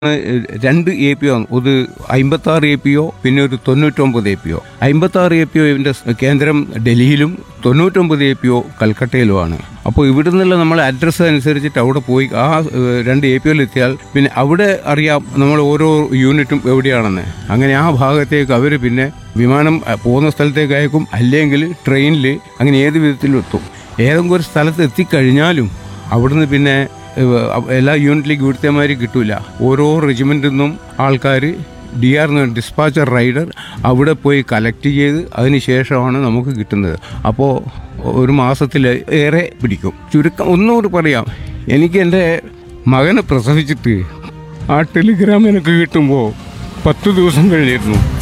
രണ്ട് A P O ഒരു അമ്പത്താറ് എ പി ഒ പിന്നെ ഒരു തൊണ്ണൂറ്റൊമ്പത് എ പി ഒ അമ്പത്താറ് എ പി ഒവിൻ്റെ കേന്ദ്രം ഡൽഹിയിലും തൊണ്ണൂറ്റൊമ്പത് എ പി ഒ കൽക്കട്ടയിലുമാണ് അപ്പോൾ ഇവിടെ നിന്നുള്ള നമ്മൾ അഡ്രസ്സ് അനുസരിച്ചിട്ട് അവിടെ പോയി ആ ഏഹ്, രണ്ട് എ പി ഒയിൽ എത്തിയാൽ പിന്നെ അവിടെ അറിയാം നമ്മൾ ഓരോ യൂണിറ്റും എവിടെയാണെന്ന് അങ്ങനെ ആ ഭാഗത്തേക്ക് അവർ പിന്നെ വിമാനം അഹ്, പോകുന്ന സ്ഥലത്തേക്ക് അയക്കും അല്ലെങ്കിൽ ട്രെയിനിൽ അങ്ങനെ ഏത് വിധത്തിലും എത്തും ഏതെങ്കിലും ഒരു സ്ഥലത്ത് എത്തിക്കഴിഞ്ഞാലും അവിടുന്ന് പിന്നെ ഏഹ്, എല്ലാ യൂണിറ്റിലേക്ക് ഇവിടുത്തെ മാതിരി കിട്ടൂല ഓരോ റെജിമെൻറ്റിൽ നിന്നും ആൾക്കാർ ഡി ആർ ഡിസ്പാച്ചർ റൈഡർ അവിടെ പോയി കളക്ട് ചെയ്ത് അതിന് ശേഷമാണ് നമുക്ക് കിട്ടുന്നത് അപ്പോൾ ഒരു മാസത്തിൽ ഏറെ പിടിക്കും ചുരുക്കം ഒന്നുകൂടി പറയാം എനിക്ക് എൻ്റെ മകനെ പ്രസവിച്ചിട്ട് ആ ടെലിഗ്രാം എനിക്ക് കിട്ടുമ്പോൾ പത്ത് ദിവസം കഴിഞ്ഞിരുന്നു